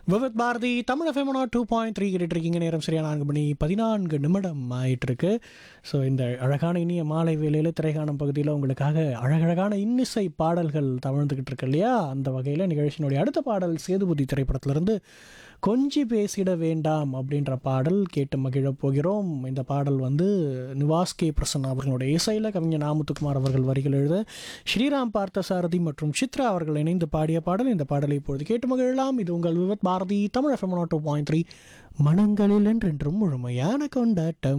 விவத் பாரதி தமிழ் எஃப்எம்னா two point three இருக்கீங்க நேரம் சரியா நான்கு மணி பதினான்கு நிமிடம் ஆயிட்டிருக்கு ஸோ இந்த அழகான இனிய மாலை வேளையில் திரைகாணம் பகுதியில் உங்களுக்காக அழகழகான இன்னிசை பாடல்கள் தவழ்ந்துக்கிட்டு இருக்கு இல்லையா அந்த வகையில் நிகழ்ச்சியினுடைய அடுத்த பாடல் சேதுபதி திரைப்படத்திலிருந்து கொஞ்சி பேசிட வேண்டாம் அப்படின்ற பாடல் கேட்டு மகிழப் போகிறோம் இந்த பாடல் வந்து நிவாஸ் கே பிரசன்னா அவர்களுடைய இசையில் கவிஞர் நாமுத்துக்குமார் அவர்கள் வரிகள் எழுத ஸ்ரீராம் பார்த்தசாரதி மற்றும் சித்ரா அவர்கள் இணைந்து பாடிய பாடல் இந்த பாடலை இப்பொழுது கேட்டு மகிழலாம் இது உங்கள் Vividh Bharati Tamil FM two point three மனங்களில் என்றென்றும் முழுமையான கொண்டாட்டம்